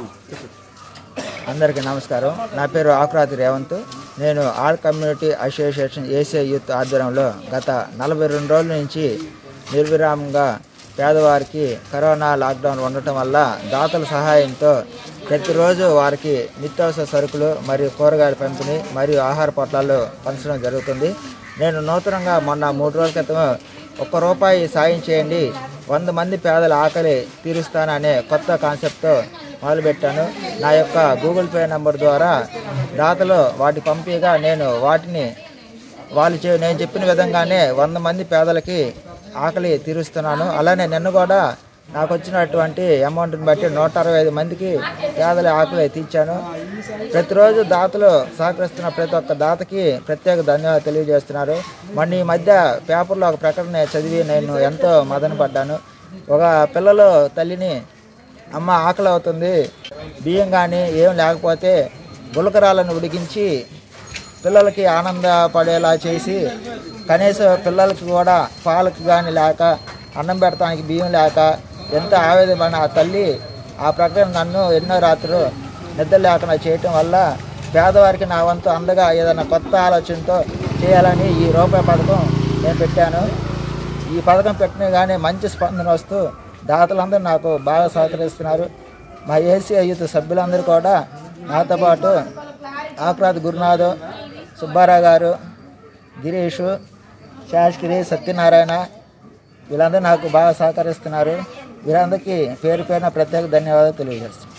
అందరికీ నమస్కారం నా పేరు ఆకురాతి రేవంత్ నేను all community association ACI youth ఆధ్వర్యంలో గత నలభై రెండు రోజుల నుంచి నిర్విరామంగా పేదవారికి కరోనా లాక్డౌన్ ఉండటం వల్ల దాతల సహాయంతో ప్రతిరోజు వారికి నిత్యావసర సరుకులు మరియు కూరగాయల పంపిణీ మరియు ఆహార పొట్లాలు పంచడం జరుగుతుంది నేను నూతనంగా మొన్న మూడు రోజుల క్రితం ఒక్క రూపాయి సాయం చేయండి వంద మంది పేదల ఆకలి తీరుస్తాననే కొత్త కాన్సెప్ట్తో మొదలుపెట్టాను నా యొక్క గూగుల్ పే నెంబర్ ద్వారా దాతలు వాటి పంపిగా నేను వాటిని వాళ్ళు చే నేను చెప్పిన విధంగానే వంద మంది పేదలకి ఆకలి తీరుస్తున్నాను అలానే నిన్న కూడా నాకు వచ్చినటువంటి అమౌంట్ని బట్టి నూట అరవై ఐదు మందికి పేదల ఆకలి తీర్చాను ప్రతిరోజు దాతలు సహకరిస్తున్న ప్రతి ఒక్క దాతకి ప్రత్యేక ధన్యవాదాలు తెలియజేస్తున్నారు మొన్న ఈ మధ్య పేపర్లో ఒక ప్రకటన చదివి నేను ఎంతో మదన పడ్డాను ఒక పిల్లలు తల్లిని అమ్మ ఆకలి అవుతుంది బియ్యం కానీ ఏం లేకపోతే గులకరాలను ఉడికించి పిల్లలకి ఆనందపడేలా చేసి కనీసం పిల్లలకి కూడా పాలకు కానీ లేక అన్నం పెడతానికి బియ్యం లేక ఎంత ఆవేదన ఆ తల్లి ఆ ప్రకటన నన్ను ఎన్నో రాత్రులు నిద్ర లేకుండా చేయటం వల్ల పేదవారికి నా వంతు అందగా ఏదైనా కొత్త ఆలోచనతో చేయాలని ఈ రూపాయి పథకం నేను పెట్టాను ఈ పథకం పెట్టిన కానీ మంచి స్పందన వస్తూ దాతలందరూ నాకు బాగా సహకరిస్తున్నారు మా ఏసీ యూత్ సభ్యులందరూ కూడా నాతో పాటు ఆకురాతి గురునాథ్ సుబ్బారావు గారు గిరీష్ శాస్త్రి సత్యనారాయణ వీళ్ళందరూ నాకు బాగా సహకరిస్తున్నారు వీరందరికీ పేరు పేరున ప్రత్యేక ధన్యవాదాలు తెలియజేస్తున్నాను